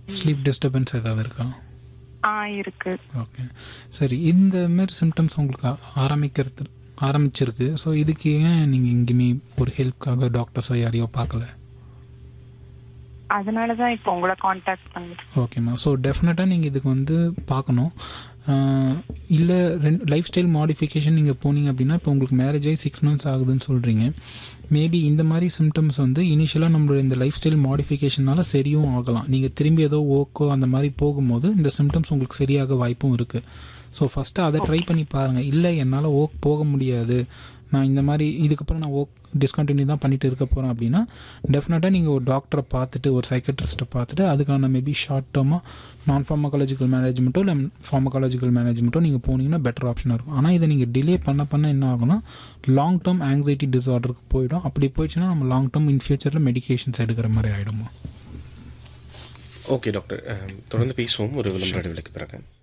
sleep disturbance ஏதாவது இருக்கா ஆ இருக்கு ஓகே சரி இந்த மாதிரி சிம்டம்ஸ் உங்களுக்கு ஆ- ஆரம்பிக்கிறது ஆரம்பிச்சிருக்கு ஸோ இதுக்கு ஏன் நீங்கள் எங்கேயுமே ஒரு ஹெல்ப்காக டாக்டர்ஸோ யாரையோ பார்க்கல அதனால தான் இப்போ உங்களை காண்டாக்ட் பண்ணுறேன் ஓகேம்மா ஸோ டெஃபினட்டாக நீங்கள் இதுக்கு வந்து பார்க்கணும் இல்லை ரெண்டு லைஃப் ஸ்டைல் மாடிஃபிகேஷன் நீங்கள் போனீங்க அப்படின்னா இப்போ உங்களுக்கு மேரேஜ் ஆகி சிக்ஸ் மந்த்ஸ் ஆகுதுன்னு சொல்கிறீங்க மேபி இந்த மாதிரி சிம்டம்ஸ் வந்து இனிஷியலாக நம்மளோட இந்த லைஃப் ஸ்டைல் மாடிஃபிகேஷனால சரியும் ஆகலாம் நீங்கள் திரும்பி ஏதோ ஓக்கோ அந்த மாதிரி போகும்போது இந்த சிம்டம்ஸ் உங்களுக்கு சரியாக வாய்ப்பும் இருக்குது ஸோ ஃபஸ்ட்டு அதை ட்ரை பண்ணி பாருங்கள் இல்லை என்னால் ஓக் போக முடியாது நான் இந்த மாதிரி இதுக்கப்புறம் நான் ஓக் டிஸ்கண்டினியூ தான் பண்ணிட்டு இருக்க போகிறேன் அப்படின்னா டெஃபினட்டாக நீங்கள் ஒரு டாக்டரை பார்த்துட்டு ஒரு சைக்கட்ரிஸ்ட்டை பார்த்துட்டு அதுக்கான மேபி ஷார்ட் டேர்மாக நான் ஃபார்மகாலஜிக்கல் மேனேஜ்மெண்ட்டோ இல்லை ஃபார்மகாலஜிக்கல் மேனேஜ்மெண்ட்டோ நீங்கள் போனீங்கன்னா பெட்டர் ஆப்ஷனாக இருக்கும் ஆனால் இதை நீங்கள் டிலே பண்ண பண்ண என்ன ஆகும்னா லாங் டேர்ம் ஆங்ஸைட்டி டிஸார்டருக்கு போயிடும் அப்படி போயிடுச்சுன்னா நம்ம லாங் டேர்ம் இன் ஃபியூச்சரில் மெடிகேஷன்ஸ் எடுக்கிற மாதிரி ஆகிடுமா ஓகே டாக்டர் அஹ், தொடர்ந்து பேசுவோம் ஒரு விளம்பர இடைவெளிக்கு பிறகு